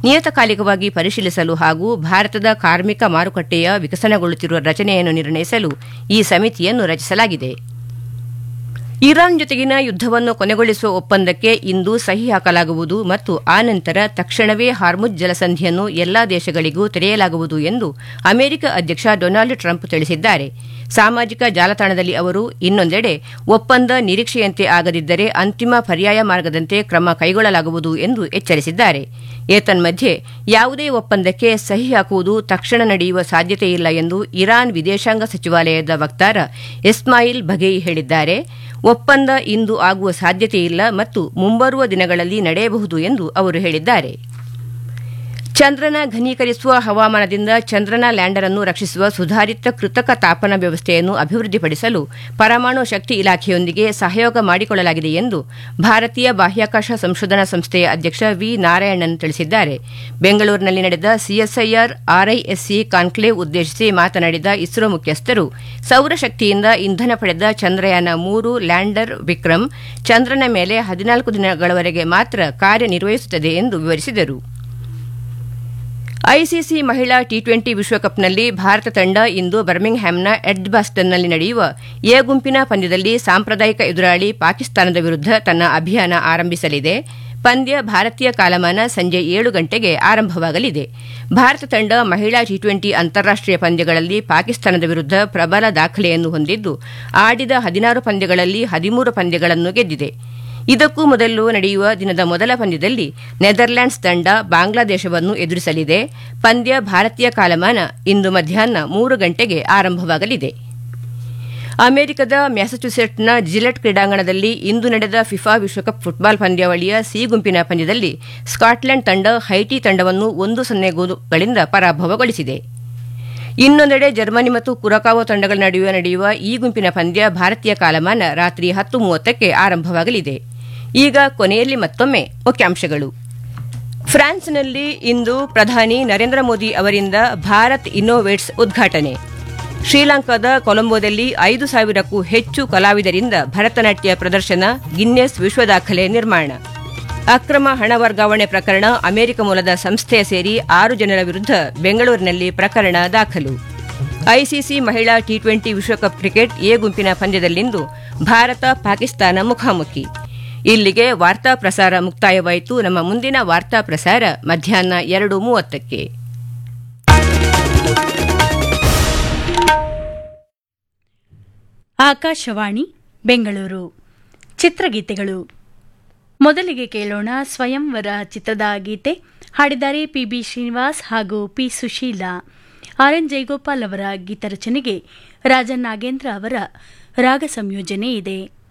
ನಿಯತಕಾಲಿಕವಾಗಿ ಪರಿಶೀಲಿಸಲು ಹಾಗೂ ಭಾರತದ ಕಾರ್ಮಿಕ ಮಾರುಕಟ್ಟೆಯ ವಿಕಸನಗೊಳ್ಳುತ್ತಿರುವ ರಚನೆಯನ್ನು ನಿರ್ಣಯಿಸಲು ಈ ಸಮಿತಿಯನ್ನು ರಚಿಸಲಾಗಿದೆ ಇರಾನ್ ಜೊತೆಗಿನ ಯುದ್ದವನ್ನು ಕೊನೆಗೊಳಿಸುವ ಒಪ್ಪಂದಕ್ಕೆ ಇಂದು ಸಹಿ ಹಾಕಲಾಗುವುದು ಮತ್ತು ಆನಂತರ ತಕ್ಷಣವೇ ಹಾರ್ಮುಜ್ ಜಲಸಂಧಿಯನ್ನು ಎಲ್ಲಾ ದೇಶಗಳಿಗೂ ತೆರೆಯಲಾಗುವುದು ಎಂದು ಅಮೆರಿಕ ಅಧ್ಯಕ್ಷ ಡೊನಾಲ್ಡ್ ಟ್ರಂಪ್ ತಿಳಿಸಿದ್ದಾರೆ ಸಾಮಾಜಿಕ ಜಾಲತಾಣದಲ್ಲಿ ಅವರು ಇನ್ನೊಂದೆಡೆ ಒಪ್ಪಂದ ನಿರೀಕ್ಷೆಯಂತೆ ಆಗದಿದ್ದರೆ ಅಂತಿಮ ಪರ್ಯಾಯ ಮಾರ್ಗದಂತೆ ಕ್ರಮ ಕೈಗೊಳ್ಳಲಾಗುವುದು ಎಂದು ಎಚ್ಚರಿಸಿದ್ದಾರೆ ಏತನ್ಮಧ್ಯೆ ಯಾವುದೇ ಒಪ್ಪಂದಕ್ಕೆ ಸಹಿ ಹಾಕುವುದು ತಕ್ಷಣ ನಡೆಯುವ ಸಾಧ್ಯತೆಯಿಲ್ಲ ಎಂದು ಇರಾನ್ ವಿದೇಶಾಂಗ ಸಚಿವಾಲಯದ ವಕ್ತಾರ ಇಸ್ಮಾಯಿಲ್ ಬಘೇಯಿ ಹೇಳಿದ್ದಾರೆ ಒಪ್ಪಂದ ಇಂದು ಆಗುವ ಸಾಧ್ಯತೆಯಿಲ್ಲ ಮತ್ತು ಮುಂಬರುವ ದಿನಗಳಲ್ಲಿ ನಡೆಯಬಹುದು ಎಂದು ಅವರು ಹೇಳಿದ್ದಾರೆ ಚಂದ್ರನ ಘನೀಕರಿಸುವ ಹವಾಮಾನದಿಂದ ಚಂದ್ರನ ಲ್ಯಾಂಡರ್ ಅನ್ನು ರಕ್ಷಿಸುವ ಸುಧಾರಿತ ಕೃತಕ ತಾಪನ ವ್ಯವಸ್ಥೆಯನ್ನು ಅಭಿವೃದ್ಧಿಪಡಿಸಲು ಪರಮಾಣು ಶಕ್ತಿ ಇಲಾಖೆಯೊಂದಿಗೆ ಸಹಯೋಗ ಮಾಡಿಕೊಳ್ಳಲಾಗಿದೆ ಎಂದು ಭಾರತೀಯ ಬಾಹ್ಯಾಕಾಶ ಸಂಶೋಧನಾ ಸಂಸ್ಥೆಯ ಅಧ್ಯಕ್ಷ ವಿ ನಾರಾಯಣನ್ ತಿಳಿಸಿದ್ದಾರೆ ಬೆಂಗಳೂರಿನಲ್ಲಿ ನಡೆದ ಸಿಎಸ್ಐಆರ್ ಆರ್ಐಎಸ್ಸಿ ಕಾನ್ಕ್ಲೇವ್ ಉದ್ದೇಶಿಸಿ ಮಾತನಾಡಿದ ಇಸ್ರೋ ಮುಖ್ಯಸ್ಥರು ಸೌರಶಕ್ತಿಯಿಂದ ಇಂಧನ ಪಡೆದ ಚಂದ್ರಯಾನ ಮೂರು ಲ್ಯಾಂಡರ್ ವಿಕ್ರಮ್ ಚಂದ್ರನ ಮೇಲೆ ಹದಿನಾಲ್ಕು ದಿನಗಳವರೆಗೆ ಮಾತ್ರ ಕಾರ್ಯನಿರ್ವಹಿಸುತ್ತದೆ ಎಂದು ವಿವರಿಸಿದರು ಐಸಿಸಿ ಮಹಿಳಾ ಟಿ ಟ್ವೆಂಟಿ ವಿಶ್ವಕಪ್ನಲ್ಲಿ ಭಾರತ ತಂಡ ಇಂದು ಬರ್ಮಿಂಗ್ಹ್ಯಾಮ್ನ ಎಡ್ಜ್ಬಾಸ್ಟನ್ನಲ್ಲಿ ನಡೆಯುವ ಎ ಗುಂಪಿನ ಪಂದ್ಯದಲ್ಲಿ ಸಾಂಪ್ರದಾಯಿಕ ಎದುರಾಳಿ ಪಾಕಿಸ್ತಾನದ ವಿರುದ್ಧ ತನ್ನ ಅಭಿಯಾನ ಆರಂಭಿಸಲಿದೆ ಪಂದ್ಯ ಭಾರತೀಯ ಕಾಲಮಾನ ಸಂಜೆ ಏಳು ಗಂಟೆಗೆ ಆರಂಭವಾಗಲಿದೆ ಭಾರತ ತಂಡ ಮಹಿಳಾ ಟಿ ಟ್ವೆಂಟಿ ಅಂತಾರಾಷ್ಟೀಯ ಪಂದ್ಯಗಳಲ್ಲಿ ಪಾಕಿಸ್ತಾನದ ವಿರುದ್ಧ ಪ್ರಬಲ ದಾಖಲೆಯನ್ನು ಹೊಂದಿದ್ದು ಆಡಿದ ಹದಿನಾರು ಪಂದ್ಯಗಳಲ್ಲಿ ಹದಿಮೂರು ಪಂದ್ಯಗಳನ್ನು ಗೆದ್ದಿದೆ ಇದಕ್ಕೂ ಮೊದಲು ನಡೆಯುವ ದಿನದ ಮೊದಲ ಪಂದ್ಯದಲ್ಲಿ ನೆದರ್ಲ್ಯಾಂಡ್ಸ್ ತಂಡ ಬಾಂಗ್ಲಾದೇಶವನ್ನು ಎದುರಿಸಲಿದೆ ಪಂದ್ಯ ಭಾರತೀಯ ಕಾಲಮಾನ ಇಂದು ಮಧ್ಯಾಹ್ನ ಮೂರು ಗಂಟೆಗೆ ಆರಂಭವಾಗಲಿದೆ ಅಮೆರಿಕದ ಮ್ಯಾಸಚ್ಯುಸೆಟ್ಸ್ನ ಜಿಲೆಟ್ ಕ್ರೀಡಾಂಗಣದಲ್ಲಿ ಇಂದು ನಡೆದ ಫಿಫಾ ವಿಶ್ವಕಪ್ ಫುಟ್ಬಾಲ್ ಪಂದ್ಯಾವಳಿಯ ಸಿ ಗುಂಪಿನ ಪಂದ್ಯದಲ್ಲಿ ಸ್ಕಾಟ್ಲೆಂಡ್ ತಂಡ ಹೈಟಿ ತಂಡವನ್ನು ಒಂದು ಸೊನ್ನೆ ಗೋಲುಗಳಿಂದ ಪರಾಭವಗೊಳಿಸಿದೆ ಇನ್ನೊಂದೆಡೆ ಜರ್ಮನಿ ಮತ್ತು ಕುರಕಾವೋ ತಂಡಗಳ ನಡುವೆ ನಡೆಯುವ ಈ ಗುಂಪಿನ ಪಂದ್ಯ ಭಾರತೀಯ ಕಾಲಮಾನ ರಾತ್ರಿ ಹತ್ತು ಮೂವತ್ತಕ್ಕೆ ಆರಂಭವಾಗಲಿದೆ ಈಗ ಕೊನೆಯಲ್ಲಿ ಮತ್ತೊಮ್ಮೆ ಮುಖ್ಯಾಂಶಗಳು ಫ್ರಾನ್ಸ್ನಲ್ಲಿ ಇಂದು ಪ್ರಧಾನಿ ನರೇಂದ್ರ ಮೋದಿ ಅವರಿಂದ ಭಾರತ್ ಇನ್ನೋವೇಟ್ಸ್ ಉದ್ಘಾಟನೆ ಶ್ರೀಲಂಕಾದ ಕೊಲಂಬೋದಲ್ಲಿ ಐದು ಸಾವಿರಕ್ಕೂ ಹೆಚ್ಚು ಕಲಾವಿದರಿಂದ ಭರತನಾಟ್ಯ ಪ್ರದರ್ಶನ ಗಿನ್ನೆಸ್ ವಿಶ್ವ ದಾಖಲೆ ನಿರ್ಮಾಣ ಅಕ್ರಮ ಹಣ ವರ್ಗಾವಣೆ ಪ್ರಕರಣ ಅಮೆರಿಕ ಮೂಲದ ಸಂಸ್ಥೆಯ ಸೇರಿ ಆರು ಜನರ ವಿರುದ್ಧ ಬೆಂಗಳೂರಿನಲ್ಲಿ ಪ್ರಕರಣ ದಾಖಲು ಐಸಿಸಿ ಮಹಿಳಾ ಟಿ ಟ್ವೆಂಟಿ ವಿಶ್ವಕಪ್ ಕ್ರಿಕೆಟ್ ಎ ಗುಂಪಿನ ಪಂದ್ಯದಲ್ಲಿಂದು ಭಾರತ ಪಾಕಿಸ್ತಾನ ಮುಖಾಮುಖಿ ಇಲ್ಲಿಗೆ ವಾರ್ತಾ ಪ್ರಸಾರ ಮುಕ್ತಾಯವಾಯಿತು ನಮ್ಮ ಮುಂದಿನ ವಾರ್ತಾ ಪ್ರಸಾರ ಮಧ್ಯಾಹ್ನ ಎರಡು ಮೂವತ್ತಕ್ಕೆ ಆಕಾಶವಾಣಿ ಬೆಂಗಳೂರು ಚಿತ್ರಗೀತೆಗಳು ಮೊದಲಿಗೆ ಕೇಳೋಣ ಸ್ವಯಂವರ ಚಿತ್ರದ ಗೀತೆ ಹಾಡಿದ್ದಾರೆ ಪಿ ಬಿ ಶ್ರೀನಿವಾಸ್ ಹಾಗೂ P Susheela R N Jayagopal ಅವರ ಗೀತರಚನೆಗೆ ರಾಜನ್ ನಾಗೇಂದ್ರ ಅವರ ರಾಗ ಸಂಯೋಜನೆ ಇದೆ